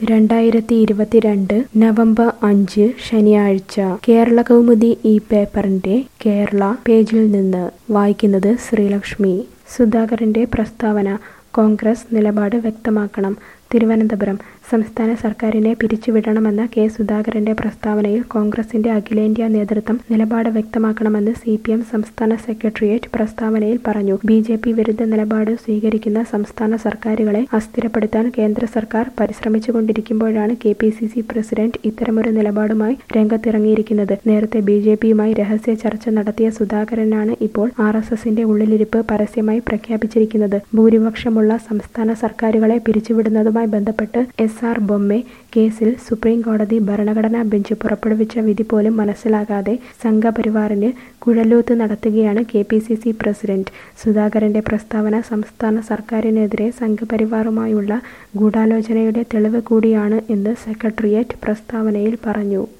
രണ്ടായിരത്തി ഇരുപത്തിരണ്ട് നവംബർ അഞ്ച് ശനിയാഴ്ച കേരള കൗമുദി ഈ പേപ്പറിന്റെ കേരള പേജിൽ നിന്ന് വായിക്കുന്നത് ശ്രീലക്ഷ്മി സുധാകരന്റെ പ്രസ്താവന കോൺഗ്രസ് നിലപാട് വ്യക്തമാക്കണം തിരുവനന്തപുരം സംസ്ഥാന സർക്കാരിനെ പിരിച്ചുവിടണമെന്ന കെ സുധാകരന്റെ പ്രസ്താവനയിൽ കോൺഗ്രസിന്റെ അഖിലേന്ത്യാ നേതൃത്വം നിലപാട് വ്യക്തമാക്കണമെന്ന് സി പി എം സംസ്ഥാന സെക്രട്ടേറിയറ്റ് പ്രസ്താവനയിൽ പറഞ്ഞു ബി ജെ പി വിരുദ്ധ നിലപാട് സ്വീകരിക്കുന്ന സംസ്ഥാന സർക്കാരുകളെ അസ്ഥിരപ്പെടുത്താൻ കേന്ദ്ര സർക്കാർ പരിശ്രമിച്ചുകൊണ്ടിരിക്കുമ്പോഴാണ് K P C C president ഇത്തരമൊരു നിലപാടുമായി രംഗത്തിറങ്ങിയിരിക്കുന്നത് നേരത്തെ ബി ജെ പിയുമായി രഹസ്യ ചർച്ച നടത്തിയ സുധാകരനാണ് ഇപ്പോൾ ആർ എസ് എസിന്റെ ഉള്ളിലിരിപ്പ് പരസ്യമായി പ്രഖ്യാപിച്ചിരിക്കുന്നത് ഭൂരിപക്ഷമുള്ള സംസ്ഥാന സർക്കാരുകളെ പിരിച്ചുവിടുന്നതുമായി ബന്ധപ്പെട്ട് എസ് ആർ ബൊമ്മെ കേസിൽ സുപ്രീം കോടതി ഭരണഘടനാ ബെഞ്ച് പുറപ്പെടുവിച്ച വിധി പോലും മനസ്സിലാകാതെ സംഘപരിവാറിന് കുഴലൂത്ത് നടത്തുകയാണ് K P C C president സുധാകരന്റെ പ്രസ്താവന സംസ്ഥാന സർക്കാരിനെതിരെ സംഘപരിവാറുമായുള്ള ഗൂഢാലോചനയുടെ തെളിവ് കൂടിയാണ് എന്ന് സെക്രട്ടേറിയറ്റ് പ്രസ്താവനയിൽ പറഞ്ഞു